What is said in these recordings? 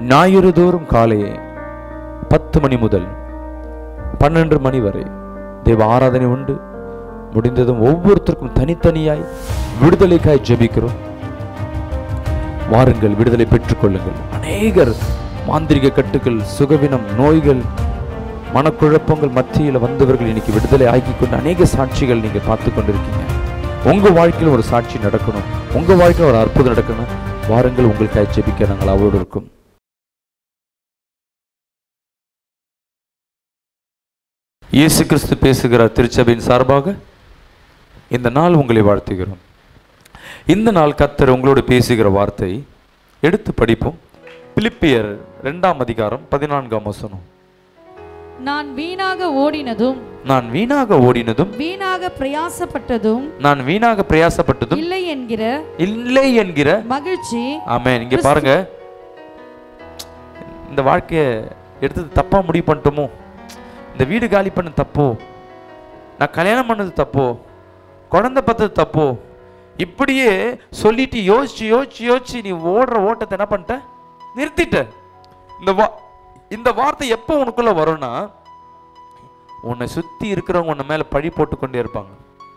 ஞாயிறு தோறும் காலை பத்து மணி முதல் பன்னெண்டு மணி வரை தேவ ஆராதனை உண்டு முடிந்ததும் ஒவ்வொருத்தருக்கும் தனித்தனியாய் விடுதலைக்காய் ஜெபிக்கிறோம் வாருங்கள் விடுதலை பெற்றுக்கொள்ளுங்கள் அநேகர் மாந்திரிக கட்டுகள் சுகவினம் நோய்கள் மனக்குழப்பங்கள் மத்தியில் வந்தவர்கள் இன்னைக்கு விடுதலை ஆக்கி கொண்டு அநேக சாட்சிகள் நீங்க பார்த்து கொண்டிருக்கீங்க உங்க வாழ்க்கையில் ஒரு சாட்சி நடக்கணும் உங்க வாழ்க்கையில் ஒரு அற்புதம் நடக்கணும் வாருங்கள் உங்களுக்காக ஜெபிக்க நாங்கள் அவரோடு இருக்கும் இயேசு கிறிஸ்து பேசுகிறார் திருச்சபையின் சார்பாக இந்த நாள் உங்களை வாழ்த்துகிறோம் இந்த நாள் கத்தர் உங்களோடு பேசுகிற வார்த்தை எடுத்து படிப்போம் பிலிப்பியர் இரண்டாம் அதிகாரம் பதினான்காம் வசனம் நான் வீணாக ஓடினதும் நான் வீணாக ஓடினதும் வீணாக பிரயாசப்பட்டதும் நான் வீணாக பிரயாசப்பட்டதும் இல்லை என்கிற இல்லை என்கிற மகிழ்ச்சி ஆமென் இங்க பாருங்க இந்த வாழ்க்கைய எடுத்தது தப்பா முடிவு பண்ணிட்டோமோ இந்த வீடு காலி பண்ண தப்போ நான் கல்யாணம் பண்ணது தப்போ குழந்தை பார்த்தது தப்போ இப்படியே சொல்லிட்டு யோசிச்சு யோசிச்சு யோசிச்சு நீ ஓடுற ஓட்டத்தை என்ன பண்ணிட்ட நிறுத்திட்ட இந்த வா இந்த வார்த்தை எப்போ உனக்குள்ள வரும்னா உன்னை சுத்தி இருக்கிறவங்க உன்னை மேல பழி போட்டு கொண்டே இருப்பாங்க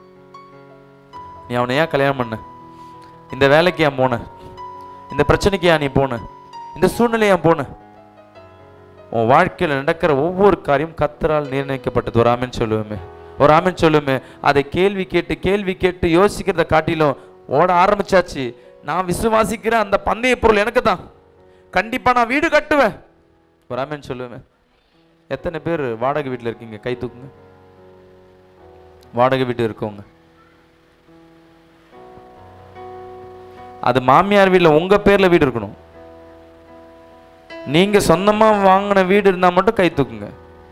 நீ அவனை ஏன் கல்யாணம் பண்ண இந்த வேலைக்கு ஏன் போன இந்த பிரச்சனைக்கு ஏன் நீ போன இந்த சூழ்நிலை ஏன் போன உன் வாழ்க்கையில் நடக்கிற ஒவ்வொரு காரியம் கத்தரால் நிர்ணயிக்கப்பட்டது ஒரு ஆமென் சொல்லுவேமே ஒரு ஆமென் சொல்லுவேமே அதை கேள்வி கேட்டு கேள்வி கேட்டு யோசிக்கிறத காட்டிலும் ஓட ஆரம்பிச்சாச்சு நான் விசுவாசிக்கிற அந்த பந்தய பொருள் எனக்கு தான் கண்டிப்பா நான் வீடு கட்டுவேன் ஒரு ஆமென் சொல்லுவேமே எத்தனை பேர் வாடகை வீட்டில் இருக்கீங்க கை தூக்குங்க வாடகை வீட்டு இருக்கவங்க அது மாமியார் வீட்டில் உங்க பேர்ல வீடு இருக்கணும் நீங்க சொந்தமா வாங்கின வீடு இருந்தா மட்டும் கை தூக்குங்க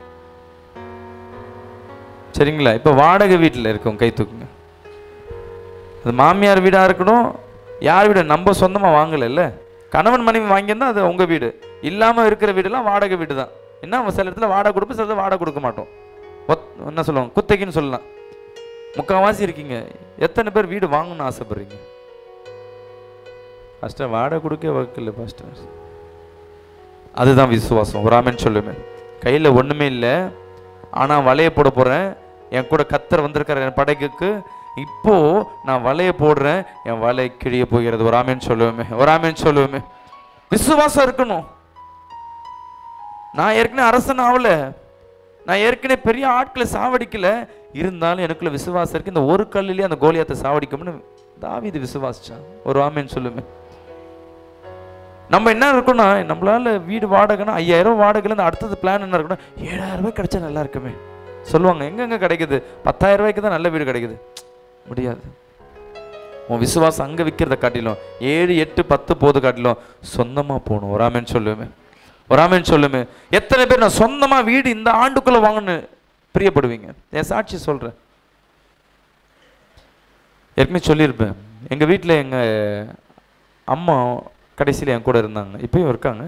சரிங்களா இப்போ வாடகை வீட்டில் இருக்கவங்க கை தூக்குங்க அது மாமியார் வீடா இருக்கணும் யார் வீடு நம்ம சொந்தமா வாங்கலைல்ல கணவன் மனைவி வாங்கியிருந்தா அது உங்க வீடு இல்லாம இருக்கிற வீடெல்லாம் வாடகை வீடு தான் என்ன சில இடத்துல வாடகை கொடுப்போம் சில இடத்துல வாடகை கொடுக்க மாட்டோம் ஒத் என்ன சொல்லுவாங்க குத்தகைன்னு சொல்லலாம் முக்கால்வாசி இருக்கீங்க எத்தனை பேர் வீடு வாங்கணும்னு ஆசைப்படுறீங்க ஃபஸ்ட்டு வாடகை கொடுக்க வைக்கல ஃபஸ்ட்டு அதுதான் விசுவாசம் ஒரு ஆமென் சொல்லுமே கையில் ஒன்றுமே இல்லை ஆனால் வலைய போட போகிறேன் என் கூட கத்தர் வந்திருக்கிற என் படகுக்கு இப்போ நான் வலைய போடுறேன் என் வலை கிழிய போகிறது ஒரு ஆமென் சொல்லுவேமே ஒரு ஆமென் சொல்லுவேமே விசுவாசம் இருக்கணும் நான் ஏற்கனவே அரசன் ஆகல நான் ஏற்கனவே பெரிய ஆட்களை சாவடிக்கல இருந்தாலும் எனக்குள்ள விசுவாசம் இருக்கு இந்த ஒரு கல்லிலே அந்த கோலியாத்தை சாவடிக்கும்னு தாவீது விசுவாசிச்சான் ஒரு ஆமென் சொல்லுமே நம்ம என்ன இருக்கும்னா நம்மளால வீடு வாடகைனா ஐயாயிரம் ரூபாய் வாடகைல இருந்து அடுத்தது பிளான் என்ன இருக்குன்னா ஏழாயிரம் ரூபாய் கிடைச்சா நல்லா இருக்குமே சொல்லுவாங்க எங்கெங்க கிடைக்குது பத்தாயிரம் ரூபாய்க்கு தான் நல்ல வீடு கிடைக்குது முடியாது உன் விசுவாசம் அங்கே விற்கிறத காட்டிலும் ஏழு எட்டு பத்து போது காட்டிலும் சொந்தமாக போகணும் ஒரு ஆமேன்னு சொல்லுவேமே ஒரு ஆமேன்னு சொல்லுமே எத்தனை பேர் நான் சொந்தமாக வீடு இந்த ஆண்டுக்குள்ளே வாங்கணும்னு பிரியப்படுவீங்க என் சாட்சி சொல்கிறேன் ஏற்கனவே சொல்லியிருப்பேன் எங்கள் வீட்டில் எங்கள் அம்மா கடைசியில் என் கூட இருந்தாங்க இப்பயும் இருக்காங்க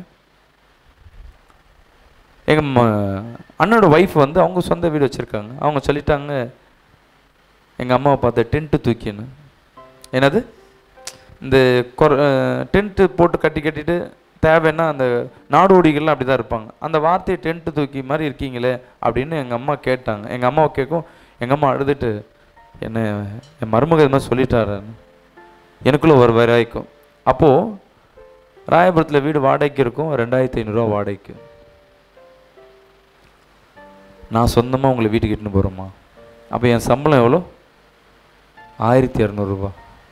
எங்கள் ம அண்ணனோட ஒய்ஃப் வந்து அவங்க சொந்த வீடு வச்சுருக்காங்க அவங்க சொல்லிட்டாங்க எங்கள் அம்மாவை பார்த்து டென்ட்டு தூக்கின்னு என்னது இந்த கொர டென்ட்டு போட்டு கட்டி கட்டிட்டு தேவைன்னா அந்த நாடோடிகள்லாம் அப்படி தான் இருப்பாங்க அந்த வார்த்தையை டென்ட்டு தூக்கி மாதிரி இருக்கீங்களே அப்படின்னு எங்கள் அம்மா கேட்டாங்க எங்கள் அம்மாவை கேட்கும் எங்கள் அம்மா அழுதுட்டு என்ன என் மருமக இது மாதிரி சொல்லிட்டாருன்னு எனக்குள்ள ஒரு வராய்க்கும் அப்போது ராயபுரத்தில் வீடு வாடகைக்கு இருக்கும் ரெண்டாயிரத்தி ஐநூறுரூவா வாடகைக்கு நான் சொந்தமாக உங்களை வீட்டுக்கு இட்டுன்னு போகிறோமா அப்போ என் சம்பளம் எவ்வளோ ஆயிரத்தி இரநூறுபா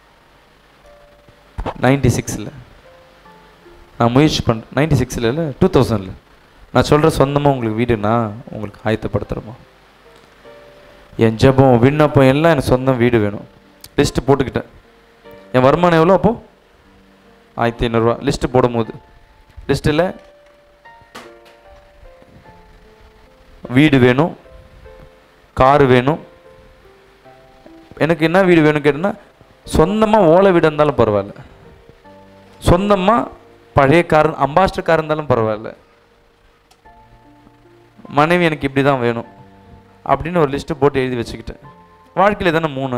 நைன்டி சிக்ஸில் நான் முயற்சி பண்ணுறேன் நைன்டி சிக்ஸில் இல்லை டூ தௌசண்டில் நான் சொல்கிற சொந்தமாக உங்களுக்கு வீடு நான் உங்களுக்கு ஆயத்தப்படுத்துகிறேம்மா என் ஜெபம் விண்ணப்பம் எல்லாம் எனக்கு சொந்தம் வீடு வேணும் லிஸ்ட்டு போட்டுக்கிட்டேன் என் வருமானம் எவ்வளோ அப்போது ஆயிரத்தி ஐநூறுரூவா லிஸ்ட்டு போடும்போது லிஸ்ட்டில் வீடு வேணும் காரு வேணும் எனக்கு என்ன வீடு வேணும் கேட்டேன்னா சொந்தமாக ஓலை வீடு இருந்தாலும் பரவாயில்ல சொந்தமாக பழைய கார் அம்பாஸ்டர் கார் இருந்தாலும் பரவாயில்ல மனைவி எனக்கு இப்படி தான் வேணும் அப்படின்னு ஒரு லிஸ்ட்டு போட்டு எழுதி வச்சுக்கிட்டேன் வாழ்க்கையில் தானே மூணு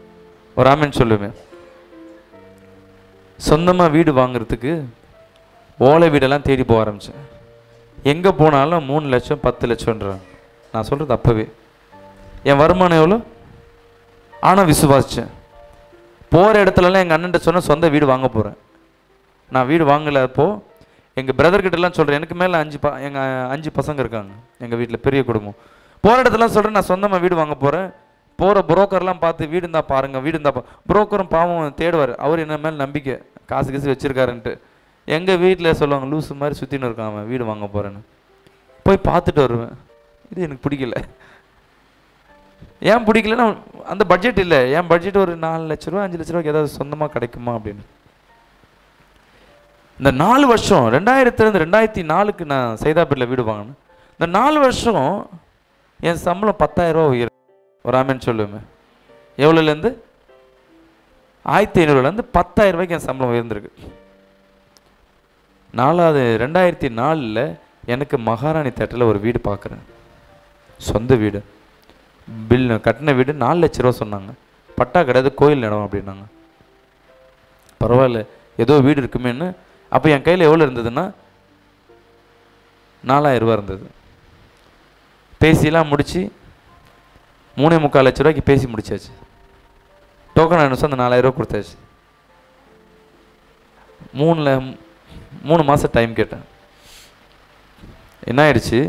ஒரு ஆமென் சொல்லுவேன் சொந்தமாக வீடு வாங்குறதுக்கு ஓலை வீடெல்லாம் தேடி போக ஆரம்பித்தேன் எங்கே போனாலும் மூணு லட்சம் பத்து லட்சம்ன்றாங்க நான் சொல்கிறது அப்போவே என் வருமானம் எவ்வளோ ஆனால் விசுவாசித்தேன் போகிற இடத்துலலாம் எங்கள் அண்ணன்ட்ட சொன்ன சொந்த வீடு வாங்க போகிறேன் நான் வீடு வாங்கல அப்போ எங்கள் பிரதர்கிட்டலாம் சொல்கிறேன் எனக்கு மேலே அஞ்சு ப எங்கள் அஞ்சு பசங்க இருக்காங்க எங்கள் வீட்டில் பெரிய குடும்பம் போகிற இடத்துலாம் சொல்கிறேன் நான் சொந்தமாக வீடு வாங்க போகிறேன் போகிற புரோக்கர்லாம் பார்த்து வீடு இருந்தால் பாருங்கள் வீடு இருந்தால் புரோக்கரும் பாவம் தேடுவார் அவர் என்ன மேலே நம்பிக்கை காசு கீசு வச்சுருக்காருன்ட்டு எங்கள் வீட்டில் சொல்லுவாங்க லூசு மாதிரி சுற்றின்னு இருக்கான் அவன் வீடு வாங்க போகிறேன்னு போய் பார்த்துட்டு வருவேன் இது எனக்கு பிடிக்கல ஏன் பிடிக்கலன்னா அந்த பட்ஜெட் இல்லை என் பட்ஜெட் ஒரு நாலு லட்ச ரூபா அஞ்சு லட்ச ரூபாய்க்கு ஏதாவது சொந்தமாக கிடைக்குமா அப்படின்னு இந்த நாலு வருஷம் ரெண்டாயிரத்துலேருந்து ரெண்டாயிரத்தி நாலுக்கு நான் சைதாப்பேட்டில் வீடு வாங்கினேன் இந்த நாலு வருஷம் என் சம்பளம் பத்தாயிரம் ரூபா உயர் ஒரு ஆமேன்னு சொல்லுவேன் எவ்வளோலேருந்து ஆயிரத்தி ஐநூறுலேருந்து பத்தாயிரம் ரூபாய்க்கு என் சம்பளம் உயர்ந்திருக்கு நாலாவது ரெண்டாயிரத்தி நாலில் எனக்கு மகாராணி தேட்டரில் ஒரு வீடு பார்க்குறேன் சொந்த வீடு பில் கட்டின வீடு நாலு லட்ச ரூபா சொன்னாங்க பட்டா கிடையாது கோயில் இடம் அப்படின்னாங்க பரவாயில்ல ஏதோ வீடு இருக்குமேன்னு அப்போ என் கையில் எவ்வளோ இருந்ததுன்னா நாலாயிரம் ரூபா இருந்தது பேசிலாம் முடித்து மூணே முக்கால் லட்ச ரூபாய்க்கு பேசி முடிச்சாச்சு டோக்கன் அனுப்பிச்சு அந்த நாலாயிரம் ரூபா கொடுத்தாச்சு மூணில் மூணு மாதம் டைம் கேட்டேன் என்ன ஆயிடுச்சு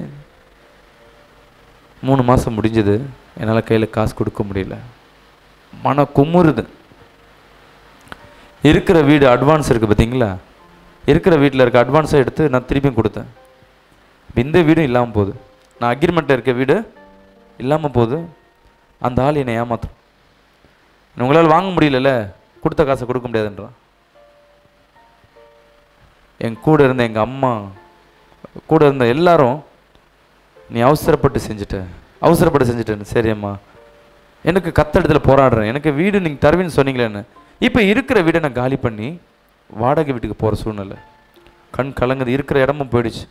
மூணு மாதம் முடிஞ்சது என்னால் கையில் காசு கொடுக்க முடியல மன குமுறுது இருக்கிற வீடு அட்வான்ஸ் இருக்குது பார்த்தீங்களா இருக்கிற வீட்டில் இருக்க அட்வான்ஸை எடுத்து நான் திருப்பியும் கொடுத்தேன் இப்ப இந்த வீடும் இல்லாமல் போகுது நான் அக்ரிமெண்ட்டில் இருக்க வீடு இல்லாமல் போகுது அந்த ஆள் என்னை ஏமாத்தும் உங்களால் வாங்க முடியலல்ல கொடுத்த காசை கொடுக்க முடியாதுன்றான் என் கூட இருந்த எங்கள் அம்மா கூட இருந்த எல்லாரும் நீ அவசரப்பட்டு செஞ்சுட்ட அவசரப்பட்டு செஞ்சுட்டேன்னு சரி அம்மா எனக்கு கத்தடத்தில் போராடுறேன் எனக்கு வீடு நீங்கள் தருவீன்னு சொன்னீங்களேன்னு இப்போ இருக்கிற வீடை நான் காலி பண்ணி வாடகை வீட்டுக்கு போகிற சூழ்நிலை கண் கலங்குது இருக்கிற இடமும் போயிடுச்சு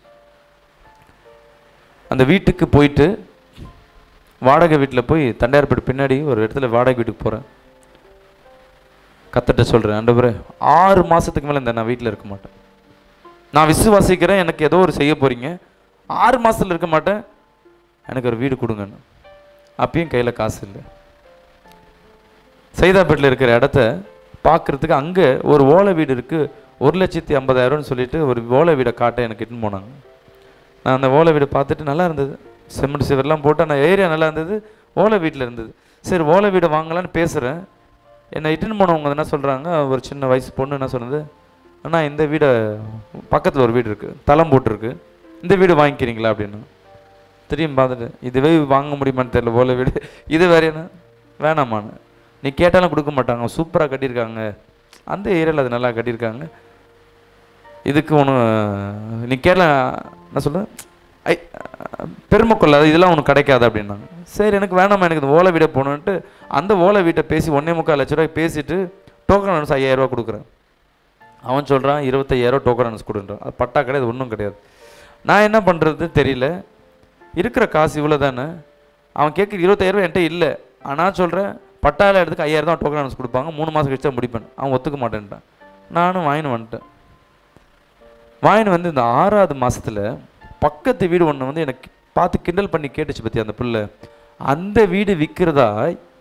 அந்த வீட்டுக்கு போயிட்டு வாடகை வீட்டில் போய் தண்டையார்பேட்டு பின்னாடி ஒரு இடத்துல வாடகை வீட்டுக்கு போகிறேன் கத்தட்ட சொல்கிறேன் ஆண்டவரே ஆறு மாதத்துக்கு மேலே இந்த நான் வீட்டில் இருக்க மாட்டேன் நான் விசுவாசிக்கிறேன் எனக்கு ஏதோ ஒரு செய்ய போகிறீங்க ஆறு மாதத்தில் இருக்க மாட்டேன் எனக்கு ஒரு வீடு கொடுங்கன்னு அப்பயும் கையில் காசு இல்லை சைதாப்பேட்டில் இருக்கிற இடத்த பார்க்குறதுக்கு அங்கே ஒரு ஓலை வீடு இருக்குது ஒரு லட்சத்தி ஐம்பதாயிரம்னு சொல்லிட்டு ஒரு ஓலை வீடை காட்ட எனக்கு இட்டுன்னு போனாங்க நான் அந்த ஓலை வீடு பார்த்துட்டு நல்லா இருந்தது சிமெண்ட் சிவர்லாம் போட்டு அந்த ஏரியா நல்லா இருந்தது ஓலை வீட்டில் இருந்தது சரி ஓலை வீடு வாங்கலான்னு பேசுகிறேன் என்னை இட்டுன்னு போனவங்க என்ன சொல்கிறாங்க ஒரு சின்ன வயசு பொண்ணு என்ன சொன்னது அண்ணா இந்த வீடை பக்கத்தில் ஒரு வீடு இருக்குது தளம் போட்டிருக்கு இந்த வீடு வாங்கிக்கிறீங்களா அப்படின்னு திரும்பி பார்த்துட்டு இதுவே வாங்க முடியுமான்னு தெரியல ஓலை வீடு இது வேற என்ன வேணாமான்னு நீ கேட்டாலும் கொடுக்க மாட்டாங்க சூப்பராக கட்டியிருக்காங்க அந்த ஏரியாவில் அது நல்லா கட்டியிருக்காங்க இதுக்கு ஒன்று நீ கேட்கல என்ன சொல்ல ஐ பெருமை கொள்ளாது இதெல்லாம் உனக்கு கிடைக்காது அப்படின்னாங்க சரி எனக்கு வேணாமா எனக்கு இந்த ஓலை வீடை போகணுன்ட்டு அந்த ஓலை வீட்டை பேசி ஒன்றே முக்கால் லட்ச ரூபாய் பேசிட்டு டோக்கன் அனுசு ஐயாயிரம் ரூபாய் கொடுக்குறேன் அவன் சொல்கிறான் இருபத்தையாயிரம் டோக்கன் அனுசு கொடுன்றான் அது பட்டா கிடையாது ஒன்றும் கிடையாது நான் என்ன பண்ணுறது தெரியல இருக்கிற காசு இவ்வளோ தானே அவன் கேட்குற இருபத்தாயிரம் என்கிட்ட இல்லை ஆனால் சொல்கிறேன் பட்டால இடத்துக்கு ஐயாயிரம் தான் டோக்கன் அனுசு கொடுப்பாங்க மூணு மாதம் கழிச்சு தான் முடிப்பேன் அவன் ஒத்துக்க மாட்டேன்ட்டான் நானும் வாங்கின்னு வந்துட்டேன் வாங்கின்னு வந்து இந்த ஆறாவது மாசத்துல பக்கத்து வீடு ஒன்று வந்து எனக்கு பார்த்து கிண்டல் பண்ணி கேட்டுச்சு பற்றி அந்த புள்ள அந்த வீடு விற்கிறதா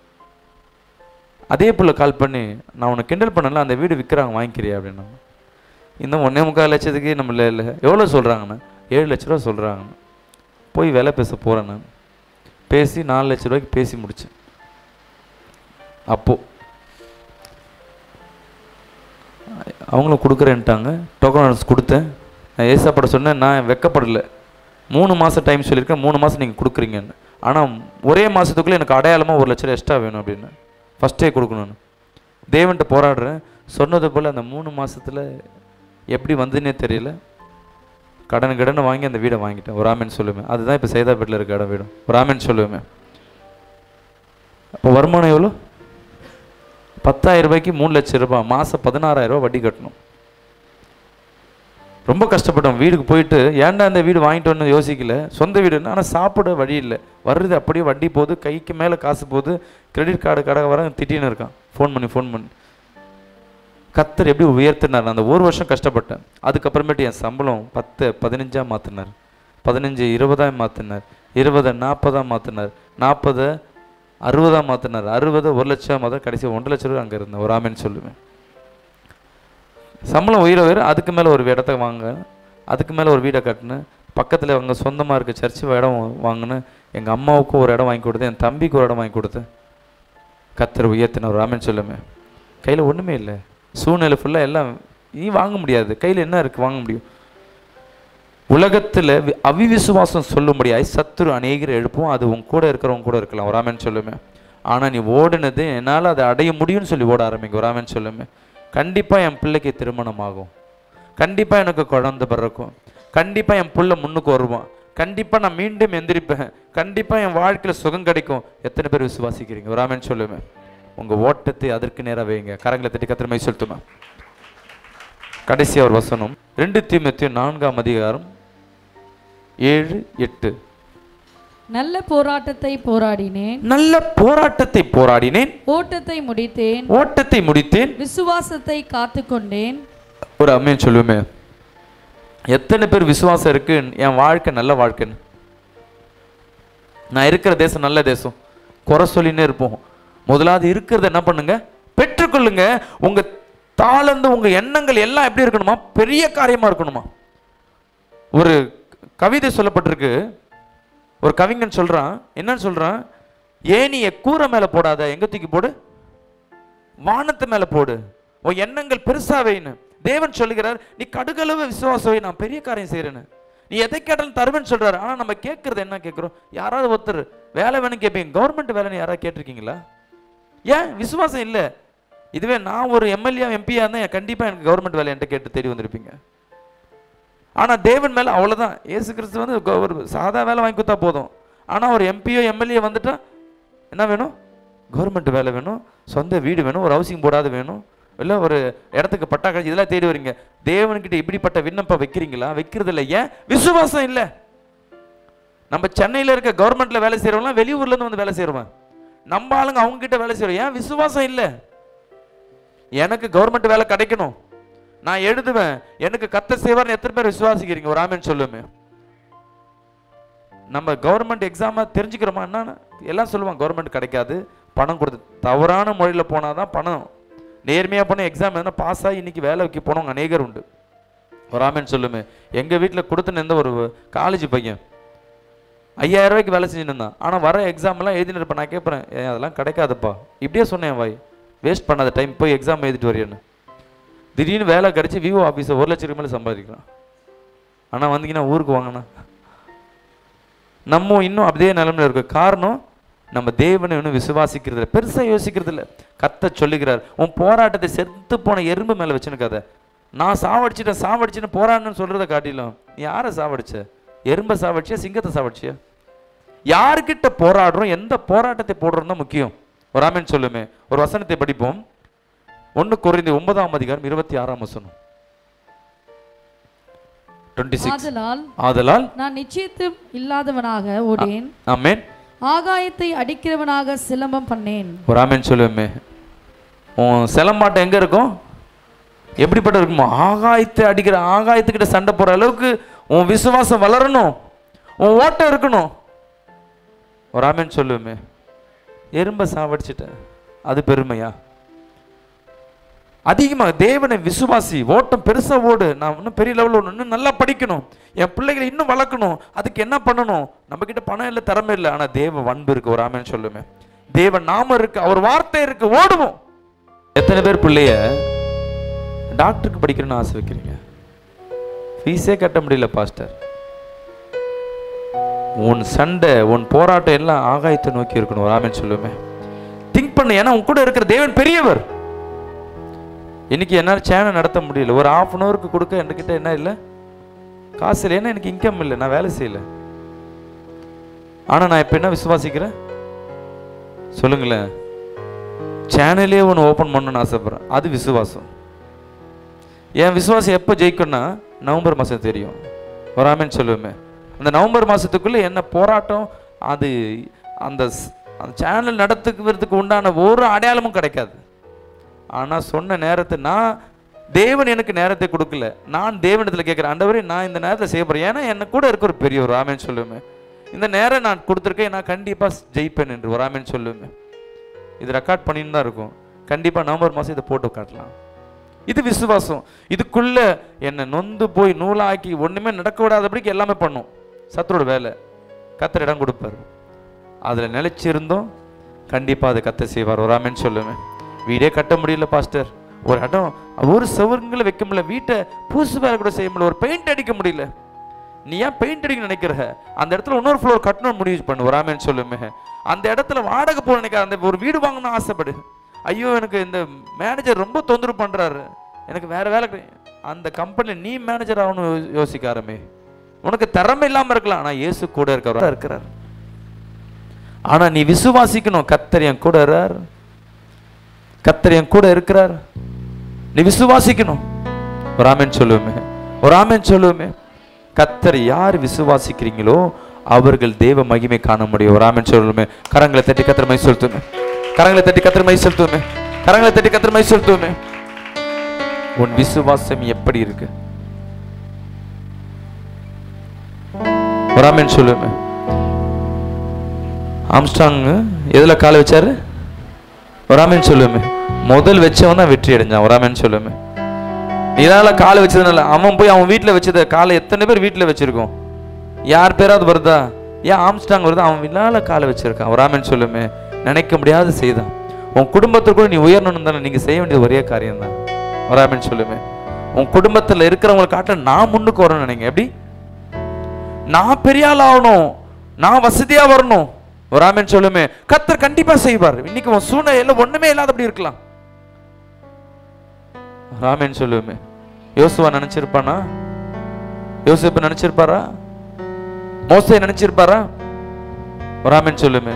அதே புள்ள கால் பண்ணி நான் உன்னை கிண்டல் பண்ணல அந்த வீடு விற்கிறாங்க வாங்கிக்கிறியா அப்படின்னாங்க இந்த ஒன்றே முக்கால் லட்சத்துக்கு நம்ம இல்லை இல்லை எவ்வளோ சொல்கிறாங்கண்ணா ஏழு லட்ச ரூபா சொல்கிறாங்க போய் விலை பேச போகிறேன் நான் பேசி நாலு லட்ச ரூபாய்க்கு பேசி முடித்தேன் அப்போது அவங்களும் கொடுக்குறேன்ட்டாங்க டோக்கன் கொடுத்தேன் நான் ஏசாப்பட சொன்னேன் நான் வெக்கப்படலை மூணு மாதம் டைம் சொல்லியிருக்கேன் மூணு மாதம் நீங்கள் கொடுக்குறீங்கன்னு ஆனால் ஒரே மாதத்துக்குள்ளே எனக்கு அடையாளமாக ஒரு லட்ச ரூபா எக்ஸ்ட்ரா வேணும் அப்படின்னு ஃபஸ்ட்டே கொடுக்கணும்னு தேவன்கிட்ட போராடுறேன் சொன்னது போல் அந்த மூணு மாசத்துல எப்படி வந்துன்னே தெரியல கடன் கடன் வாங்கி அந்த வீடை வாங்கிட்டேன் ஒரு ஆமேன் சொல்லுவேன் அதுதான் இப்போ சைதாப்பேட்டில் இருக்க இடம் வீடும் ஒரு ஆமேன் சொல்லுவேன் அப்போ வருமானம் எவ்வளோ பத்தாயிரம் ரூபாய்க்கு மூணு லட்சம் ரூபாய் மாதம் பதினாறாயிரம் ரூபாய் வட்டி கட்டணும் ரொம்ப கஷ்டப்பட்டோம் வீடுக்கு போயிட்டு ஏன்டா அந்த வீடு வாங்கிட்டோன்னு யோசிக்கல சொந்த வீடுன்னு ஆனால் சாப்பிட வழி இல்லை வர்றது அப்படியே வட்டி போகுது கைக்கு மேலே காசு போகுது கிரெடிட் கார்டு கடை வர திட்டின்னு இருக்கான் ஃபோன் பண்ணி ஃபோன் பண்ணி கத்தர் எப்படி உயர்த்தினார் நான் அந்த ஒரு வருஷம் கஷ்டப்பட்டேன் அதுக்கப்புறமேட்டு என் சம்பளம் பத்து பதினஞ்சா மாற்றினார் பதினஞ்சு இருபதாக மாற்றினார் இருபதை நாற்பதாக மாற்றினார் நாற்பதை அறுபதாக மாற்றினார் அறுபதை ஒரு லட்சம் மாதம் கடைசி ஒன்றரை லட்சம் ரூபா அங்கே இருந்தேன் ஒரு ஆமேன்னு சொல்லுவேன் சம்பளம் உயிரை உயிர அதுக்கு மேலே ஒரு இடத்த வாங்க அதுக்கு மேலே ஒரு வீடை கட்டினேன் பக்கத்தில் அவங்க சொந்தமாக இருக்க சர்ச்சு இடம் வாங்கினேன் எங்கள் அம்மாவுக்கும் ஒரு இடம் வாங்கி கொடுத்தேன் என் தம்பிக்கு ஒரு இடம் வாங்கி கொடுத்தேன் கத்தர் உயர்த்தின ஒரு ராமன் சொல்லுமே கையில் ஒன்றுமே இல்லை சூழ்நிலை ஃபுல்லாக எல்லாம் நீ வாங்க முடியாது கையில் என்ன இருக்குது வாங்க முடியும் உலகத்தில் வி- அவிவிசுவாசம் சொல்லும்படியாய் சத்துரு அநேகர் எழுப்பும் அது உன் கூட இருக்கிறவங்க கூட இருக்கலாம் ஒரு ஆமன் சொல்லுமே ஆனால் நீ ஓடுனது என்னால் அதை அடைய முடியும்னு சொல்லி ஓட ஆரம்பிங்க ஒரு ஆமன் சொல்லுமே கண்டிப்பாக என் பிள்ளைக்கு திருமணம் ஆகும் கண்டிப்பாக எனக்கு குழந்தை பிறக்கும் கண்டிப்பாக என் புள்ள முன்னுக்கு வருவான் கண்டிப்பாக நான் மீண்டும் எந்திரிப்பேன் கண்டிப்பாக என் வாழ்க்கையில் சுகம் கிடைக்கும் எத்தனை பேர் விசுவாசிக்கிறீங்க ஒரு ஆமன் சொல்லுமே உங்கள் ஓட்டத்தை அதற்கு நேராக வைங்க கரங்களை தட்டி கத்திரமை செலுத்துமா கடைசி ஒரு வசனம் ரெண்டு தீமத்தியும் நான்காம் அதிகாரம் ஏழு எட்டு நல்ல போராட்டத்தை போராடினேன் நல்ல போராட்டத்தை போராடினேன் ஓட்டத்தை முடித்தேன் ஓட்டத்தை முடித்தேன் விசுவாசத்தை காத்துக்கொண்டேன் ஒரு அம்மையன் சொல்லுவேமே எத்தனை பேர் விசுவாசம் இருக்கு என் வாழ்க்கை நல்ல வாழ்க்கைன்னு நான் இருக்கிற தேசம் நல்ல தேசம் குறை சொல்லினே இருப்போம் முதலாவது இருக்கிறத என்ன பண்ணுங்க பெற்றுக்கொள்ளுங்க உங்க தாளந்து உங்க எண்ணங்கள் எல்லாம் எப்படி இருக்கணுமா பெரிய காரியமா இருக்கணுமா ஒரு கவிதை சொல்லப்பட்டிருக்கு ஒரு கவிஞன் சொல்றான் என்னன்னு சொல்றான் ஏனிய கூரை மேல போடாத எங்க தூக்கி போடு வானத்து மேல போடு உன் எண்ணங்கள் பெருசா வைன்னு தேவன் சொல்லுகிறார் நீ கடுகளவு விசுவாசம் வை நான் பெரிய காரியம் செய்யறேன்னு நீ எதை கேட்டாலும் தருவேன்னு சொல்றாரு ஆனா நம்ம கேட்கறது என்ன கேட்கிறோம் யாராவது ஒருத்தர் வேலை வேணும் கேட்பீங்க கவர்மெண்ட் வேலைன்னு யாராவது கேட்டிருக்கீங்களா ஏன் விசுவாசம் இல்லை இதுவே நான் ஒரு எம்எல்ஏ எம்பியா இருந்தால் கண்டிப்பா எனக்கு கவர்மெண்ட் வேலை என்கிட்ட கேட்டு தேடி வந்திருப்பீங்க ஆனா தேவன் மேல அவ்வளவுதான் இயேசு கிறிஸ்து வந்து கோ- ஒரு சாதா வேலை வாங்கி கொடுத்தா போதும் ஆனா ஒரு எம்பியோ எம்எல்ஏ வந்துட்டா என்ன வேணும் கவர்மெண்ட் வேலை வேணும் சொந்த வீடு வேணும் ஒரு ஹவுசிங் போர்டாது வேணும் இல்லை ஒரு இடத்துக்கு பட்டா கழிச்சு இதெல்லாம் தேடி வரீங்க தேவன்கிட்ட இப்படிப்பட்ட விண்ணப்பம் வைக்கிறீங்களா வைக்கிறது இல்லை ஏன் விசுவாசம் இல்லை நம்ம சென்னையில் இருக்க கவர்மெண்ட்ல வேலை செய்கிறவங்களாம் வெளியூர்ல இருந்து வந்து வேலை செய்கிறவன் நம்ம ஆளுங்க அவங்க கிட்ட வேலை செய்கிறோம் ஏன் விசுவாசம் இல்லை எனக்கு கவர்மெண்ட் வேலை கிடைக்கணும் நான் எழுதுவேன் எனக்கு கத்த செய்வார்னு எத்தனை பேர் விசுவாசிக்கிறீங்க ஒரு ஆமேன்னு சொல்லுமே நம்ம கவர்மெண்ட் எக்ஸாமை தெரிஞ்சுக்கிறோமா என்னன்னா எல்லாம் சொல்லுவாங்க கவர்மெண்ட் கிடைக்காது பணம் கொடுத்து தவறான முறையில் போனால் தான் பணம் நேர்மையாக போன எக்ஸாம் எதனா பாஸ் ஆகி இன்னைக்கு வேலைக்கு போனவங்க அநேகர் உண்டு ஒரு ஆமேன்னு சொல்லுமே எங்கள் வீட்டில் கொடுத்துன்னு இருந்த ஒரு காலேஜ் பையன் ஐயாயிரம் ரூபாய்க்கு வேலை செஞ்சுன்னு இருந்தான் ஆனால் வர எக்ஸாம்லாம் எழுதினு இருப்பேன் நான் கேட்பேன் ஏன் அதெல்லாம் கிடைக்காதுப்பா இப்படியே சொன்னேன் வாய் வேஸ்ட் பண்ணாத டைம் போய் எக்ஸாம் எழுதிட்டு வரையன்னு திடீர்னு வேலை கிடச்சி விவோ ஆஃபீஸை ஒரு லட்சத்துக்கு மேலே சம்பாதிக்கலாம் ஆனால் வந்தீங்கன்னா ஊருக்கு வாங்கண்ணா நம்ம இன்னும் அப்படியே நிலைமையில இருக்க காரணம் நம்ம தேவனை இன்னும் விசுவாசிக்கிறது இல்லை பெருசாக யோசிக்கிறது இல்லை கத்த சொல்லுகிறார் உன் போராட்டத்தை செத்து போன எறும்பு மேலே வச்சுனுக்காத நான் சாவடிச்சிட்டேன் சாவடிச்சுன்னு போராடணும்னு சொல்றத காட்டிலும் நீ யாரை சாவடிச்ச எறும்பை சாவடிச்சியா சிங்கத்தை சாவடிச்சியா யாருக்கிட்ட போராடுறோம் எந்த போராட்டத்தை போடுறோம் தான் முக்கியம் ஒரு ஆமேன் சொல்லுமே ஒரு வசனத்தை படிப்போம் ஒன்று குறைந்து ஒன்பதாம் அதிகாரம் இருபத்தி ஆறாம் வசனம் டுவெண்ட்டி சிக்ஸ் ஆதலால் ஆதலால் நான் நிச்சயத்து இல்லாதவனாக ஓடேன் ஆமேன் ஆகாயத்தை அடிக்கிறவனாக சிலம்பம் பண்ணேன் ஒரு ஆமேன் சொல்லுவேமே உன் சிலம்பாட்டம் எங்க இருக்கும் எப்படிப்பட்ட இருக்குமோ ஆகாயத்தை அடிக்கிற ஆகாயத்துக்கிட்ட சண்டை போற அளவுக்கு உன் விசுவாசம் வளரணும் உன் ஓட்டம் இருக்கணும் ஒரு ஆமேன் சொல்லுவேமே எறும்பை சாவடிச்சிட்டேன் அது பெருமையா அதிகமாக தேவனை விசுவாசி ஓட்டம் பெருசா ஓடு நான் இன்னும் பெரிய லெவலில் ஓடணும் இன்னும் நல்லா படிக்கணும் என் பிள்ளைகளை இன்னும் வளர்க்கணும் அதுக்கு என்ன பண்ணணும் நம்ம கிட்ட பணம் இல்லை திறமை இல்லை ஆனா தேவ அன்பு இருக்கு ஒரு ஆமேன்னு சொல்லுமே தேவ நாமம் இருக்கு அவர் வார்த்தை இருக்கு ஓடுவோம் எத்தனை பேர் பிள்ளைய டாக்டருக்கு படிக்கணும்னு ஆசை வைக்கிறீங்க ஃபீஸே கட்ட முடியல பாஸ்டர் உன் சண்டை உன் போராட்டம் எல்லாம் ஆகாயத்தை நோக்கி இருக்கணும் ஒரு ஆமேன்னு சொல்லுமே திங்க் பண்ணு ஏன்னா உன் கூட இருக்கிற தேவன் பெரியவர் இன்னைக்கு என்னால் சேனல் நடத்த முடியல ஒரு half அன் ஹவருக்கு கொடுக்க என்கிட்ட என்ன இல்லை காசு இல்லை ஏன்னா எனக்கு இன்கம் இல்லை நான் வேலை செய்யல ஆனால் நான் இப்போ என்ன விசுவாசிக்கிறேன் சொல்லுங்களேன் சேனலே ஒன்று ஓப்பன் பண்ணணும்னு ஆசைப்படுறேன் அது விசுவாசம் என் விசுவாசம் எப்போ ஜெயிக்கும்னா நவம்பர் மாதம் தெரியும் ஒரு ஆமேன்னு சொல்லுவேமே அந்த நவம்பர் மாதத்துக்குள்ளே என்ன போராட்டம் அது அந்த ஸ்- அந்த சேனல் நடத்துக்கிறதுக்கு உண்டான ஒரு அடையாளமும் கிடைக்காது ஆனால் சொன்ன நேரத்தை நான் தேவன் எனக்கு நேரத்தை கொடுக்கல நான் தேவனிடத்தில் கேட்குறேன் ஆண்டவரே நான் இந்த நேரத்தில் செய்ய போகிறேன் ஏன்னா என்ன கூட இருக்க ஒரு பெரியவர் ஆமேன்னு சொல்லுவேன் இந்த நேரம் நான் கொடுத்துருக்கேன் நான் கண்டிப்பாக ஜெயிப்பேன் என்று ஒரு ஆமேன்னு சொல்லுவேன் இது ரெக்கார்ட் பண்ணின்னு தான் இருக்கும் கண்டிப்பாக நவம்பர் மாதம் இதை போட்டு காட்டலாம் இது விசுவாசம் இதுக்குள்ள என்னை நொந்து போய் நூலாக்கி ஒண்ணுமே நடக்க விடாதபடிக்கு எல்லாமே பண்ணும் சத்தரோட வேலை கத்தர் இடம் கொடுப்பார் அதில் நிலைச்சிருந்தோம் கண்டிப்பாக அதை கத்த செய்வார் ஒரு ஆமென்னு சொல்லுவேன் வீடே கட்ட முடியல பாஸ்டர் ஒரு இடம் ஒரு செவருங்களை வைக்க முடியல வீட்டை பூசு வேலை கூட செய்ய முடியல ஒரு பெயிண்ட் அடிக்க முடியல நீ ஏன் பெயிண்ட் அடிக்க நினைக்கிற அந்த இடத்துல இன்னொரு ஃப்ளோர் கட்டணும் முடிவு பண்ணு ஒரு ஆமென்னு சொல்லுமே அந்த இடத்துல வாடகை போக நினைக்கிற அந்த ஒரு வீடு வாங்கணும்னு ஆசைப்படு ஐயோ எனக்கு இந்த மேனேஜர் ரொம்ப தொந்தரவு பண்றாரு எனக்கு வேற வேலை கிடை- அந்த கம்பெனி நீ மேனேஜர் ஆகணும் யோ- யோசிக்க ஆரம்பி உனக்கு திறமை இல்லாம இருக்கலாம் ஆனா இயேசு கூட இருக்கிறவர் இருக்கிறார் ஆனா நீ விசுவாசிக்கணும் கத்தர் என் கூட இருக்கார் கத்தர் என் கூட இருக்கிறார் நீ விசுவாசிக்கணும் ஒரு ஆமென் சொல்லுவோமே ஒரு ஆமென் சொல்லுவோமே கத்தர் யார் விசுவாசிக்கிறீங்களோ அவர்கள் தேவ மகிமை காண முடியும் ஒரு ஆமென் சொல்லுவோமே கரங்களை தட்டி கத்தர் மை செலுத்துமே கரங்களை தட்டி கத்தர் மை செலுத்துவோமே கரங்களை தட்டி கத்தர் மை செலுத்துவோமே உன் விசுவாசம் எப்படி இருக்கு ஒரு ஆமென் சொல்லுவோமே ஆம்ஸ்டாங் எதுல காலை வச்சாரு ஒரு ஆமென் சொல்லுவோமே முதல் வச்சவன் தான் வெற்றி அடைஞ்சான் ஒரு ஆமென் சொல்லுவோமே இதனால காலை வச்சதுனால அவன் போய் அவன் வீட்டில் வச்சத காலை எத்தனை பேர் வீட்டில் வச்சிருக்கோம் யார் பேராவது வருதா ஏன் ஆம்ஸ்டாங் வருதா அவன் விழால காலை வச்சிருக்கான் ஒரு ஆமென் சொல்லுமே நினைக்க முடியாத செய்தான் உன் குடும்பத்துக்குள்ள நீ உயரணும் தானே நீங்க செய்ய வேண்டியது ஒரே காரியம் தான் ஒரு ஆமென் சொல்லுமே உன் குடும்பத்துல இருக்கிறவங்களை காட்ட நான் முன்னுக்கு வரணும் நினைங்க எப்படி நான் பெரிய ஆள் ஆகணும் நான் வசதியா வரணும் ஒரு ஆமென் சொல்லுமே கத்தர் கண்டிப்பா செய்வார் இன்னைக்கு உன் சூழ்நிலையில ஒண்ணுமே இல்லாதபடி இருக்கலாம் ராமேன் சொல்லுவேமே யோசுவா நினைச்சிருப்பானா யோசிப்பு நினைச்சிருப்பாரா மோசே நினைச்சிருப்பாரா ராமேன் சொல்லுமே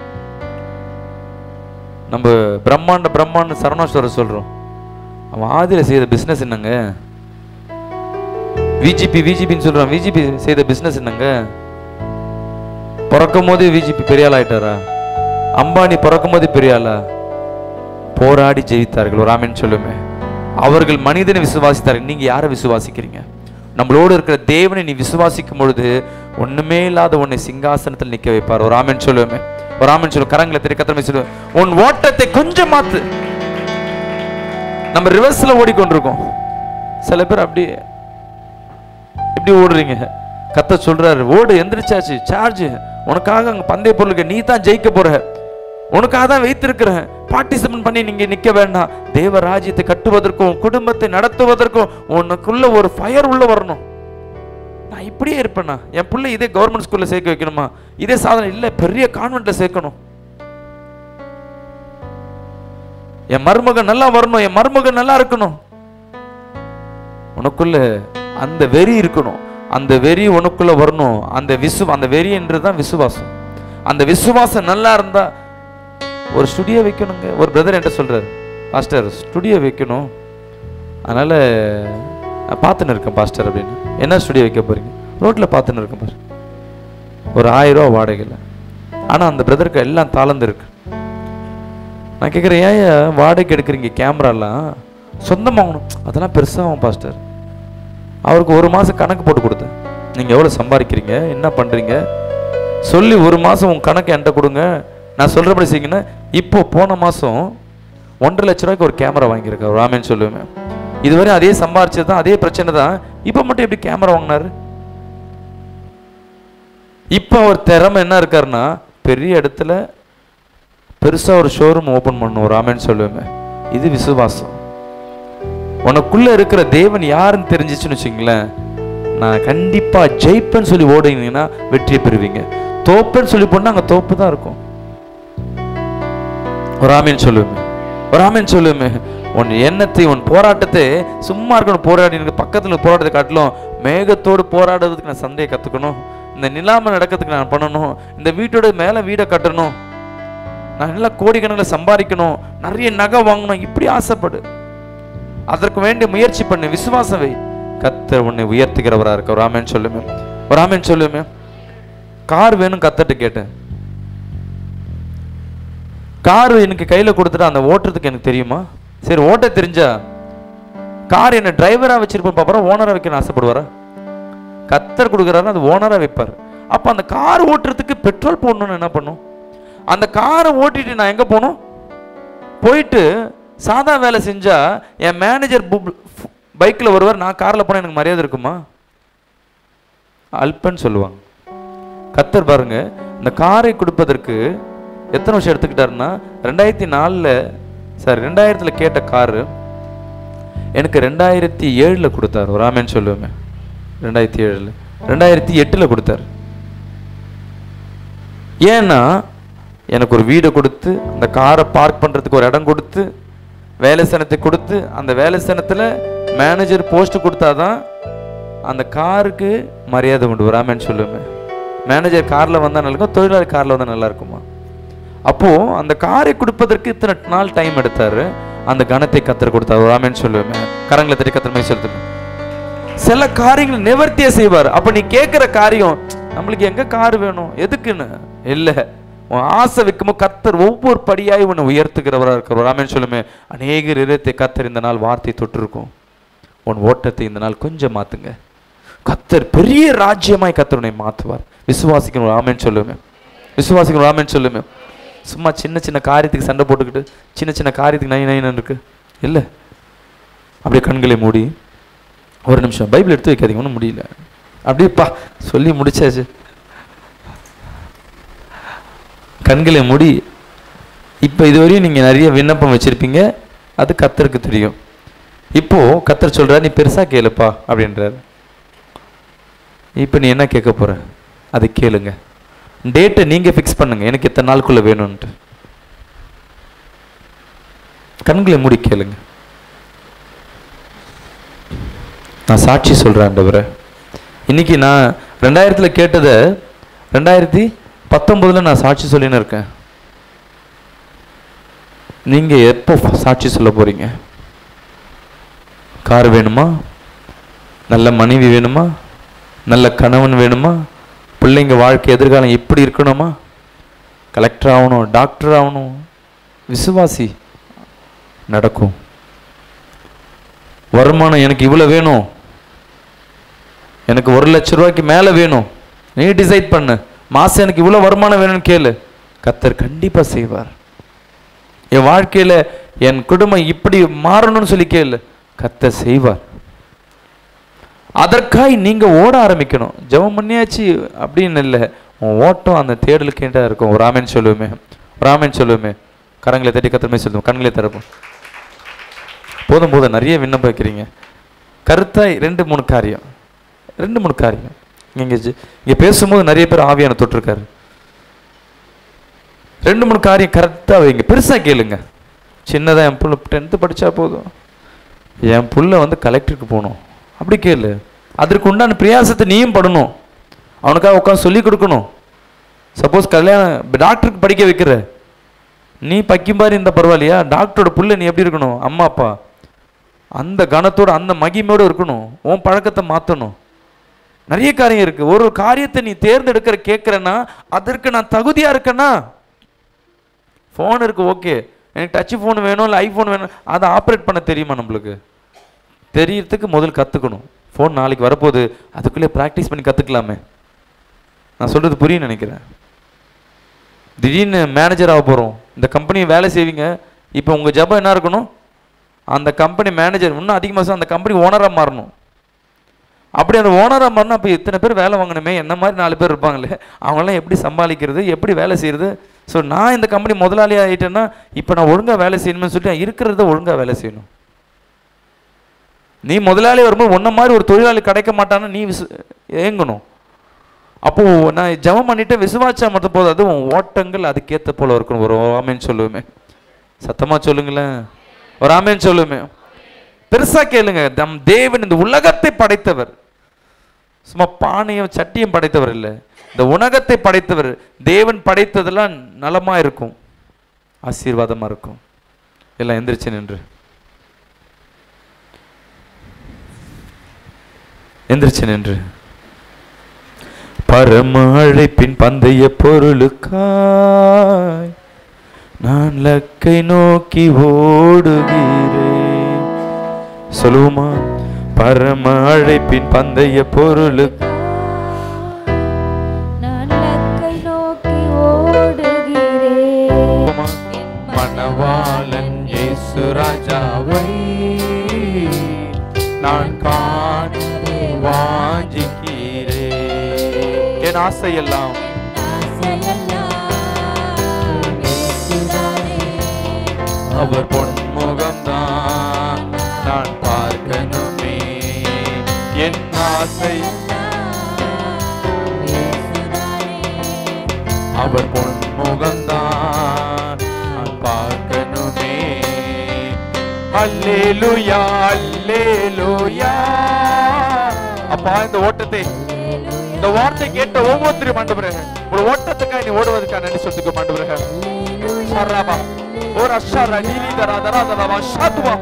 நம்ம பிரம்மாண்ட பிரம்மாண்ட சரணாஸ்வரர் சொல்றோம் அவன் ஆதியில செய்த பிசினஸ் என்னங்க விஜிபி விஜிபின்னு சொல்றான் விஜிபி செய்த பிசினஸ் என்னங்க பிறக்கும் போதே விஜிபி பெரிய ஆள் ஆயிட்டாரா அம்பானி பிறக்கும் போதே பெரிய ஆளா போராடி ஜெயித்தார்கள் ஒரு ஆமென் சொல்லுமே அவர்கள் மனிதனை விசுவாசித்தார்கள் நீங்க யாரை விசுவாசிக்கிறீங்க நம்மளோடு இருக்கிற தேவனை நீ விசுவாசிக்கும் பொழுது ஒண்ணுமே இல்லாத உன்னை சிங்காசனத்தில் நிக்க வைப்பார் ஒரு ஆமென் சொல்லுவேமே ஒரு ஆமென் சொல்லு கரங்களை திரு கத்திரமே சொல்லுவேன் உன் ஓட்டத்தை கொஞ்சம் மாத்து நம்ம ரிவர்ஸ்ல ஓடிக்கொண்டிருக்கோம் சில பேர் அப்படியே எப்படி ஓடுறீங்க கத்த சொல்றாரு ஓடு எந்திரிச்சாச்சு சார்ஜ் உனக்காக அங்க பந்தய பொருளுக்கு நீ தான் ஜெயிக்க போற உனக்காக தான் வைத்திருக்கிறேன் பார்ட்டிசிபேட் பண்ணி நீங்க நிக்க வேண்டாம் தேவ ராஜ்யத்தை கட்டுவதற்கும் குடும்பத்தை நடத்துவதற்கும் உனக்குள்ள ஒரு ஃபயர் உள்ள வரணும் நான் இப்படியே இருப்பேனா என் பிள்ளை இதே கவர்மெண்ட் ஸ்கூல்ல சேர்க்க வைக்கணுமா இதே சாதனை இல்ல பெரிய கான்வென்ட்ல சேர்க்கணும் என் மருமகன் நல்லா வரணும் என் மருமகன் நல்லா இருக்கணும் உனக்குள்ள அந்த வெறி இருக்கணும் அந்த வெறி உனக்குள்ள வரணும் அந்த விசு அந்த வெறி என்றுதான் விசுவாசம் அந்த விசுவாசம் நல்லா இருந்தா ஒரு ஸ்டுடியோ வைக்கணுங்க ஒரு பிரதர் என்கிட்ட சொல்றாரு பாஸ்டர் ஸ்டுடியோ வைக்கணும் அதனால நான் பார்த்துன்னு இருக்கேன் பாஸ்டர் அப்படின்னு என்ன ஸ்டுடியோ வைக்க போறீங்க ரோட்ல பார்த்துன்னு இருக்கேன் பாரு ஒரு ஆயிரம் ரூபா வாடகையில் ஆனா அந்த பிரதருக்கு எல்லாம் தாளந்து இருக்கு நான் கேட்குறேன் ஏன் வாடகைக்கு எடுக்கிறீங்க கேமராலாம் சொந்தம் வாங்கணும் அதெல்லாம் பெருசாகும் பாஸ்டர் அவருக்கு ஒரு மாதம் கணக்கு போட்டு கொடுத்தேன் நீங்கள் எவ்வளோ சம்பாதிக்கிறீங்க என்ன பண்ணுறீங்க சொல்லி ஒரு மாதம் உங்கள் கணக்கு என்கிட்ட கொடுங்க நான் சொல்கிறபடி செய்யுங்கன்னா இப்போ போன மாதம் ஒன்றரை லட்ச ரூபாய்க்கு ஒரு கேமரா வாங்கியிருக்காரு ராமேன்னு சொல்லுவேன் இதுவரை அதே சம்பாரிச்சது தான் அதே பிரச்சனை தான் இப்போ மட்டும் எப்படி கேமரா வாங்கினாரு இப்போ அவர் திறமை என்ன இருக்காருன்னா பெரிய இடத்துல பெருசா ஒரு ஷோரூம் ஓபன் பண்ணும் ராமேன்னு சொல்லுவேன் இது விசுவாசம் உனக்குள்ள இருக்கிற தேவன் யாருன்னு தெரிஞ்சிச்சுன்னு வச்சுங்களேன் நான் கண்டிப்பா ஜெயிப்பேன்னு சொல்லி ஓடுனீங்கன்னா வெற்றியை பெறுவீங்க தோப்பேன்னு சொல்லி போனா அங்க தோப்பு தான் இருக்கும் ஒரு ஆமீன் சொல்லுவேன் ஒரு ஆமீன் சொல்லுவேன் உன் எண்ணத்தை உன் போராட்டத்தை சும்மா இருக்கணும் போராடி எனக்கு பக்கத்துல போராட்டத்தை காட்டிலும் மேகத்தோடு போராடுறதுக்கு நான் சந்தையை கத்துக்கணும் இந்த நிலாம நடக்கிறதுக்கு நான் பண்ணணும் இந்த வீட்டோட மேல வீடை கட்டணும் நான் நல்லா கோடிக்கணக்கில் சம்பாதிக்கணும் நிறைய நகை வாங்கணும் இப்படி ஆசைப்படு அதற்கு வேண்டிய முயற்சி பண்ணு விசுவாசம் வை கத்தர் உன்னை உயர்த்துகிறவரா இருக்க ஒரு ஆமேன் சொல்லுமே ஒரு ஆமேன் சொல்லுமே கார் வேணும் கத்தட்டு கேட்டேன் கார் எனக்கு கையில கொடுத்துட்டு அந்த ஓட்டுறதுக்கு எனக்கு தெரியுமா சரி ஓட்ட தெரிஞ்சா கார் என்ன டிரைவரா வச்சிருப்போம் பாப்பா ஓனரா வைக்கணும்னு ஆசைப்படுவாரா கத்தர் கொடுக்குறாரு அது ஓனரா வைப்பார் அப்ப அந்த கார் ஓட்டுறதுக்கு பெட்ரோல் போடணும்னு என்ன பண்ணும் அந்த காரை ஓட்டிட்டு நான் எங்க போகணும் போயிட்டு சாதா வேலை செஞ்சா என் மேனேஜர் பைக்கில் வருவார் நான் காரில் போனால் எனக்கு மரியாதை இருக்குமா அல்பன்னு சொல்லுவாங்க கத்தர் பாருங்க இந்த காரை கொடுப்பதற்கு எத்தனை வருஷம் எடுத்துக்கிட்டாருன்னா ரெண்டாயிரத்தி நாலில் சாரி ரெண்டாயிரத்தில் கேட்ட காரு எனக்கு ரெண்டாயிரத்தி ஏழில் கொடுத்தாரு ஒரு ஆமேன்னு சொல்லுவேன் ரெண்டாயிரத்தி ஏழில் ரெண்டாயிரத்தி எட்டில் கொடுத்தாரு ஏன்னா எனக்கு ஒரு வீடை கொடுத்து அந்த காரை பார்க் பண்ணுறதுக்கு ஒரு இடம் கொடுத்து வேலை ஸ்தானத்தை கொடுத்து அந்த வேலை ஸ்தானத்தில் மேனேஜர் போஸ்ட் கொடுத்தாதான் அந்த காருக்கு மரியாதை உண்டு வராமன்னு சொல்லுவேன் மேனேஜர் காரில் வந்தால் நல்லா இருக்கும் தொழிலாளி காரில் வந்தால் நல்லா இருக்குமா அப்போது அந்த காரை கொடுப்பதற்கு இத்தனை நாள் டைம் எடுத்தாரு அந்த கணத்தை கத்தர் கொடுத்தாரு வராமன்னு சொல்லுவேன் கரங்களை தட்டி கத்திர மாதிரி சொல்லுங்க சில காரியங்களை நிவர்த்தியே செய்வார் அப்ப நீ கேட்குற காரியம் நம்மளுக்கு எங்க கார் வேணும் எதுக்குன்னு இல்லை உன் ஆசை வைக்கும்போது கத்தர் ஒவ்வொரு படியாய் உன்னை உயர்த்துகிறவராக இருக்கிறவர் ஆமென் சொல்லுமே அநேகர் இதயத்தை கத்தர் இந்த நாள் வார்த்தை தொட்டிருக்கும் உன் ஓட்டத்தை இந்த நாள் கொஞ்சம் மாத்துங்க கத்தர் பெரிய ராஜ்யமாய் கத்தர் உன்னை மாத்துவார் விசுவாசிக்கணும் ஆமென் சொல்லுமே விசுவாசிக்கணும் ஆமென் சொல்லுமே சும்மா சின்ன சின்ன காரியத்துக்கு சண்டை போட்டுக்கிட்டு சின்ன சின்ன காரியத்துக்கு நை நைன்னு இருக்கு இல்லை அப்படியே கண்களை மூடி ஒரு நிமிஷம் பைபிள் எடுத்து வைக்காதீங்க ஒன்றும் முடியல அப்படியேப்பா சொல்லி முடிச்சாச்சு கண்களை மூடி இப்போ இதுவரையும் நீங்கள் நிறைய விண்ணப்பம் வச்சுருப்பீங்க அது கத்தருக்கு தெரியும் இப்போ கத்தர் சொல்கிறார் நீ பெருசாக கேளுப்பா அப்படின்றார் இப்போ நீ என்ன கேட்க போற அது கேளுங்க டேட்டை நீங்கள் ஃபிக்ஸ் பண்ணுங்க எனக்கு எத்தனை நாளுக்குள்ளே வேணும்ன்ட்டு கண்களை மூடி கேளுங்க நான் சாட்சி சொல்கிறேன் ஆண்டவரே இன்னைக்கு நான் ரெண்டாயிரத்தில் கேட்டதை ரெண்டாயிரத்தி பத்தொம்போதில் நான் சாட்சி சொல்லின்னு இருக்கேன் நீங்கள் எப்போ சாட்சி சொல்ல போகிறீங்க கார் வேணுமா நல்ல மனைவி வேணுமா நல்ல கணவன் வேணுமா பிள்ளைங்க வாழ்க்கை எதிர்காலம் எப்படி இருக்கணுமா கலெக்டர் ஆகணும் டாக்டர் ஆகணும் விசுவாசி நடக்கும் வருமானம் எனக்கு இவ்வளோ வேணும் எனக்கு ஒரு லட்ச ரூபாய்க்கு மேலே வேணும் நீ டிசைட் பண்ணு மாதம் எனக்கு இவ்வளோ வருமானம் வேணும்னு கேளு கத்தர் கண்டிப்பாக செய்வார் என் வாழ்க்கையில் என் குடும்பம் இப்படி மாறணும்னு சொல்லி கேளு கத்தர் செய்வார் அதற்காய் நீங்க ஓட ஆரம்பிக்கணும் ஜெபம் பண்ணியாச்சு அப்படின்னு இல்லை உன் ஓட்டம் அந்த தேடலுக்கேண்டா இருக்கும் ஒரு ஆமேன் சொல்லுவோமே ஒரு ஆமேன் சொல்லுவோமே கரங்களை தட்டி கத்திரமே சொல்லுவோம் கண்களை திறப்போம் போதும் போதும் நிறைய விண்ணப்பம் வைக்கிறீங்க கருத்தாய் ரெண்டு மூணு காரியம் ரெண்டு மூணு காரியம் இங்கே இங்கே பேசும்போது நிறைய பேர் ஆவியான தொட்டிருக்காரு ரெண்டு மூணு காரியம் கரெக்டாக வைங்க பெருசாக கேளுங்க சின்னதாக என் புள்ள டென்த்து படித்தா போதும் என் புள்ள வந்து கலெக்டருக்கு போகணும் அப்படி கேளு அதற்கு உண்டான பிரயாசத்தை நீயும் படணும் அவனுக்காக உட்காந்து சொல்லி கொடுக்கணும் சப்போஸ் கல்யாணம் டாக்டருக்கு படிக்க வைக்கிற நீ பக்கிம்பாரி இந்த பரவாயில்லையா டாக்டரோட புள்ள நீ எப்படி இருக்கணும் அம்மா அப்பா அந்த கணத்தோட அந்த மகிமையோடு இருக்கணும் உன் பழக்கத்தை மாற்றணும் நிறைய காரியம் இருக்கு ஒரு ஒரு காரியத்தை நீ தேர்ந்தெடுக்கிற கேட்குறேன்னா அதற்கு நான் தகுதியா இருக்கேன்னா ஃபோன் இருக்கு ஓகே எனக்கு டச் ஃபோன் வேணும் இல்லை ஐஃபோன் வேணும் அதை ஆப்ரேட் பண்ண தெரியுமா நம்மளுக்கு தெரியறதுக்கு முதல் கற்றுக்கணும் ஃபோன் நாளைக்கு வரப்போகுது அதுக்குள்ளே ப்ராக்டிஸ் பண்ணி கற்றுக்கலாமே நான் சொல்கிறது புரியும் நினைக்கிறேன் திடீர்னு மேனேஜர் ஆக போகிறோம் இந்த கம்பெனி வேலை செய்வீங்க இப்போ உங்கள் ஜபம் என்ன இருக்கணும் அந்த கம்பெனி மேனேஜர் இன்னும் அதிகமாக அந்த கம்பெனி ஓனராக மாறணும் அப்படி அந்த ஓனராக மாறினா அப்போ இத்தனை பேர் வேலை வாங்கணுமே என்ன மாதிரி நாலு பேர் இருப்பாங்களே அவங்களாம் எப்படி சமாளிக்கிறது எப்படி வேலை செய்கிறது ஸோ நான் இந்த கம்பெனி முதலாளி ஆகிட்டேன்னா இப்போ நான் ஒழுங்காக வேலை செய்யணும்னு சொல்லிட்டு இருக்கிறத ஒழுங்காக வேலை செய்யணும் நீ முதலாளி வரும்போது உன்ன மாதிரி ஒரு தொழிலாளி கிடைக்க மாட்டான்னு நீ விசு ஏங்கணும் அப்போ நான் ஜெபம் பண்ணிட்டு விசுவாச்சா மட்டும் போதும் அது உன் ஓட்டங்கள் அதுக்கேற்ற போல இருக்கணும் ஒரு ஆமேன்னு சொல்லுவேமே சத்தமா சொல்லுங்களேன் ஒரு ஆமேன்னு சொல்லுவேமே பெருசா கேளுங்க தம் தேவன் இந்த உலகத்தை படைத்தவர் சும்மா பானையும் சட்டியும் படைத்தவர் இல்லை இந்த உலகத்தை படைத்தவர் தேவன் படைத்ததெல்லாம் நலமா இருக்கும் ஆசீர்வாதமா இருக்கும் எல்லாம் எந்திரிச்சு நின்று எந்திரிச்சு நின்று பரம அழைப்பின் பந்தய பொருளுக்காய் நான் லக்கை நோக்கி ஓடுகிறேன் சொல்லுவோமா பரம அழைப்பின் பந்தய பொருளுக்கு நான் லக்கை நோக்கி ஓடுகிறேன் மணவாளன் இயேசு ராஜாவை நான் காணவே வாஞ்சிக்கிறேன் என் ஆசையெல்லாம் அவர் பொன்முகம்தான் நான் பார்க்கணுமே என் ஆசை அவர் பொன்முகம்தான் நான் பார்க்கணுமே அல்லேலுயா அல்லேலுயா அப்பா இந்த ஓட்டத்தை இந்த வார்த்தை கேட்ட ஒவ்வொருத்தரும் ஆண்டவரே ஒரு ஓட்டத்துக்காக நீ ஓடுவதற்காக நன்றி சொல்லுங்க ஆண்டவரே சராபா ஒரு அஷாரா நீலி தரா தரா தரா ஷாத்துவா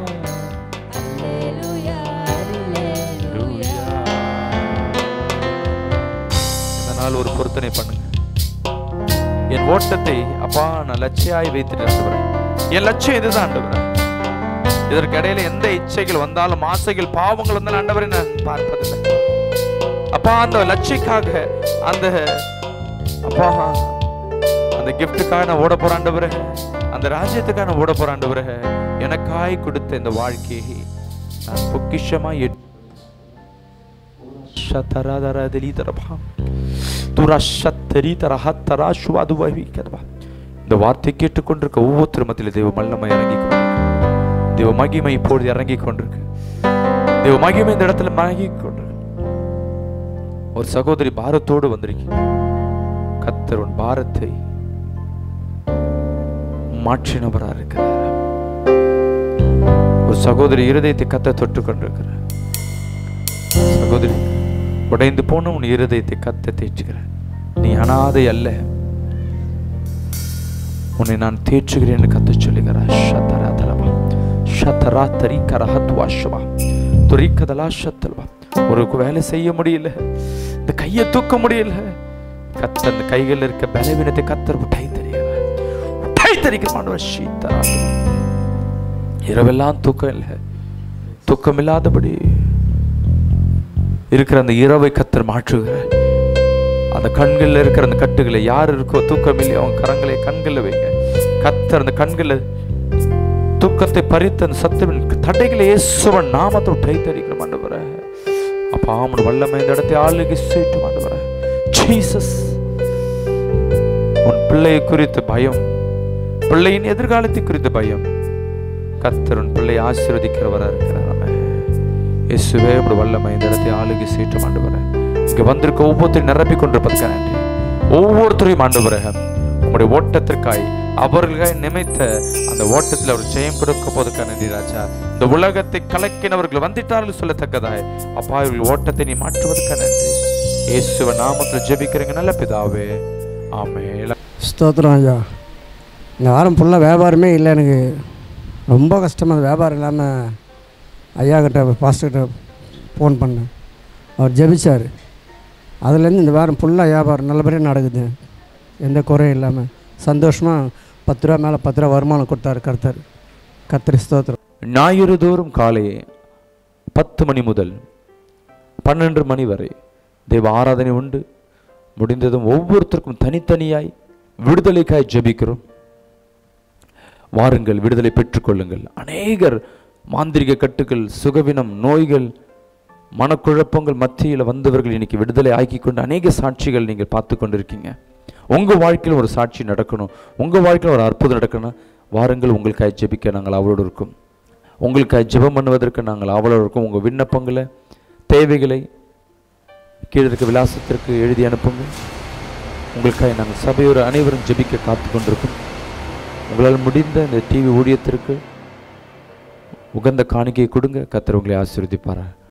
இந்த நாள் ஒரு பொருத்தனை பண்ணுங்க என் ஓட்டத்தை அப்பா நான் லட்சியாய் வைத்துட்டு ஆண்டவரே என் லட்சியம் இதுதான் ஆண்டவரே இதற்கு இடையில எந்த இச்சைகள் வந்தாலும் ஆசைகள் பாவங்கள் வந்தாலும் ஆண்டவரை நான் பார்ப்பதில்லை அப்பா அந்த லட்சியக்காக அந்த அப்பா அந்த கிஃப்ட்டுக்காக நான் ஓட போற ஆண்டவரே அந்த ராஜ்யத்துக்காக நான் ஓட போற ஆண்டவரே எனக்காய் கொடுத்த இந்த வாழ்க்கையை நான் பொக்கிஷமா எட் ಶತರದರದಲಿತರಭ துரஷத்தரிதரஹத்தராஷுவாதுவகிக்கதபா இந்த வார்த்தை கேட்டுக்கொண்டிருக்க ஒவ்வொரு மத்தியில் தெய்வ மல்லமை இறங்கி கொண்டிருக்கு தெய்வ மகிமை இப்பொழுது இறங்கி கொண்டிருக்கு தெய்வ மகிமை இந்த இடத்துல மயங்கி கொண்டிருக்கு ஒரு சகோதரி பாரத்தோடு வந்திருக்கீங்க கத்தர் உன் பாரத்தை மாற்றினவரா இருக்கிறார் ஒரு சகோதரி இருதயத்தை கத்த தொட்டு கொண்டிருக்கிறார் சகோதரி உடைந்து போன உன் இருதயத்தை கத்த தேற்றுகிற நீ அனாதை அல்ல உன்னை நான் தேற்றுகிறேன் என்று கத்த சொல்லுகிறார் ஷத்தரா தலவா ஷத்தரா தரிக்கர ஹத்வாஷவா துரிக்கதலா ஷத்தல்வா ஒரு வேலை செய்ய முடியல இந்த கையை தூக்க முடியல கத்த அந்த கைகளில் இருக்க பலவீனத்தை கத்தர் உட்டை தருகிறார் உட்டை தரிக்கிற மாணவர் ஷீத்தரா இரவெல்லாம் தூக்கம் இல்லை தூக்கம் இல்லாதபடி இருக்கிற அந்த இரவை கத்தர் மாற்றுகிறார் அந்த கண்கள்ல இருக்கிற அந்த கட்டுகளை யார் இருக்கோ தூக்கம் இல்லையோ அவங்க கரங்களை கண்களில் வைங்க கத்தர் அந்த கண்களில் தூக்கத்தை பறித்த அந்த சத்தமின் தடைகளை இயேசுவன் நாமத்தை டைத்தரிக்கிற மாண்டவர அப்பா அவனோட வல்லமை இந்த இடத்தை ஆளுகை செய்ட்டு மாண்டவர ஜீசஸ் உன் பிள்ளையை குறித்த பயம் பிள்ளையின் எதிர்காலத்தை குறித்த பயம் கத்தர் உன் பிள்ளையை ஆசீர்வதிக்கிறவரா இருக்கிறார் நம்ம இயேசுவே உடைய வல்லமை இந்த இடத்தை ஆளுகை செய்ட்டு ஆண்டு வர இங்க வந்திருக்க ஒவ்வொருத்தரையும் நிரப்பி கொண்டிருப்பதுக்காக நன்றி ஒவ்வொருத்தரையும் ஆண்டு வர உங்களுடைய ஓட்டத்திற்காய் அவர்களுக்காய் நினைத்த அந்த ஓட்டத்தில் அவர் ஜெயம் கொடுக்க போதுக்காக நன்றி ராஜா இந்த உலகத்தை கலக்கினவர்கள் வந்துட்டார்கள் சொல்லத்தக்கதாய் அப்பா இவர்கள் ஓட்டத்தை நீ மாற்றுவதற்காக நன்றி இயேசுவ நாமத்தில் ஜெபிக்கிறீங்க நல்ல பிதாவே ஆமே ஸ்தோத்திரம் ஐயா இந்த வாரம் ஃபுல்லாக வியாபாரமே இல்லை எனக்கு ரொம்ப கஷ்டமாக வியாபாரம் இல்லாமல் ஐயா கிட்ட பாஸ்டர்கிட்ட ஃபோன் பண்ணேன் அவர் ஜெபிச்சார் அதுலேருந்து இந்த வாரம் ஃபுல்லாக வியாபாரம் நல்லபடியாக நடக்குது எந்த குறையும் இல்லாமல் சந்தோஷமாக பத்து ரூபா மேலே பத்து ரூபா வருமானம் கொடுத்தாரு கர்த்தர் கர்த்தர் ஸ்தோத்திரம் ஞாயிறு தோறும் காலை பத்து மணி முதல் பன்னெண்டு மணி வரை தேவ ஆராதனை உண்டு முடிந்ததும் ஒவ்வொருத்தருக்கும் தனித்தனியாய் விடுதலைக்காய் ஜெபிக்கிறோம் வாருங்கள் விடுதலை பெற்றுக்கொள்ளுங்கள் அநேகர் மாந்திரிக கட்டுகள் சுகவினம் நோய்கள் மனக்குழப்பங்கள் மத்தியில் வந்தவர்கள் இன்னைக்கு விடுதலை ஆக்கி கொண்டு அநேக சாட்சிகள் நீங்கள் பார்த்து கொண்டிருக்கீங்க உங்கள் வாழ்க்கையில் ஒரு சாட்சி நடக்கணும் உங்கள் வாழ்க்கையில் ஒரு அற்புதம் நடக்கணும் வாருங்கள் உங்களுக்காக ஜெபிக்க நாங்கள் அவளோடு இருக்கோம் உங்களுக்காக ஜெபம் பண்ணுவதற்கு நாங்கள் அவளோடு இருக்கோம் உங்கள் விண்ணப்பங்களை தேவைகளை கீழே இருக்க விலாசத்திற்கு எழுதி அனுப்புங்க உங்களுக்காக நாங்கள் சபையோர் அனைவரும் ஜெபிக்க காத்து கொண்டிருக்கோம் உங்களால் முடிந்த இந்த டிவி ஊழியத்திற்கு உகந்த காணிக்கையை கொடுங்க கத்தர் உங்களை ஆசீர்வதிப்பாரா